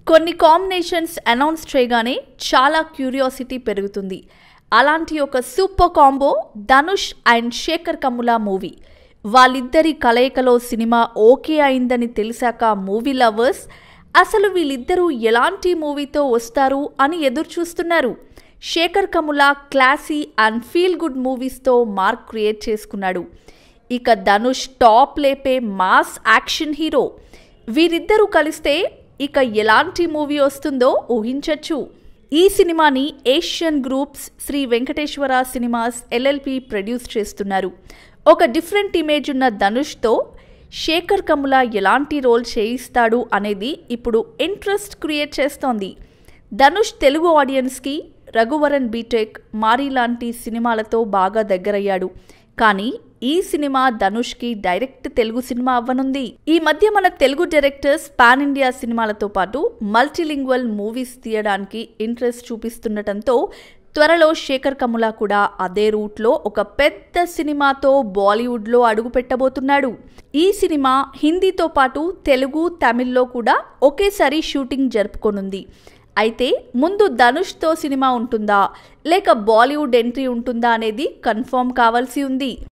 కొన్ని combinations announce చేయగానే చాలా క్యూరియాసిటీ పెరుగుతుంది అలాంటి ఒక super combo Dhanush and Sekhar Kammula movie వాళ్ళిద్దరి కలయికలో సినిమా ఓకే అయిందని తెలిసాక మూవీ లవర్స్ అసలు వీళ్ళిద్దరూ ఎలాంటి మూవీతో వస్తారు అని ఎదురు చూస్తున్నారు Sekhar Kammula classy and feel good మూవీస్తో మార్క్ క్రియేట్ చేసుకున్నాడు ఇక ధనుష్ టాప్ లేపే మాస్ యాక్షన్ హీరో వీరిద్దరూ కలిస్తే ఇక ఎలాంటి మూవీ వస్తుందో ఊహించచ్చు ఈ సినిమాని Asian groups Shri Venkateswara cinemas LLP produce చేస్తున్నారు ఒక డిఫరెంట్ ఇమేజ్ ఉన్న ధనుష్తో శేఖర్ కమ్ముల ఎలాంటి రోల్ చేయిస్తాడు అనేది ఇప్పుడు ఇంట్రెస్ట్ క్రియేట్ చేస్తోంది ధనుష్ తెలుగు ఆడియన్స్కి రఘువరన్ బీటెక్ మారీ లాంటి సినిమాలతో బాగా దగ్గరయ్యాడు కానీ ఈ సినిమా ధనుష్కి డైరెక్ట్ తెలుగు సినిమా అవ్వనుంది ఈ మధ్య మన తెలుగు డైరెక్టర్స్ పాన్ ఇండియా సినిమాలతో పాటు మల్టీలింగ్వల్ మూవీస్ తీయడానికి ఇంట్రెస్ట్ చూపిస్తుండటంతో త్వరలో శేఖర్ కమ్ముల కూడా అదే రూట్లో ఒక పెద్ద సినిమాతో బాలీవుడ్లో అడుగు పెట్టబోతున్నాడు ఈ సినిమా హిందీతో పాటు తెలుగు తమిళ్లో కూడా ఒకేసారి షూటింగ్ జరుపుకోనుంది అయితే ముందు ధనుష్తో సినిమా ఉంటుందా లేక బాలీవుడ్ ఎంట్రీ ఉంటుందా అనేది కన్ఫర్మ్ కావాల్సి ఉంది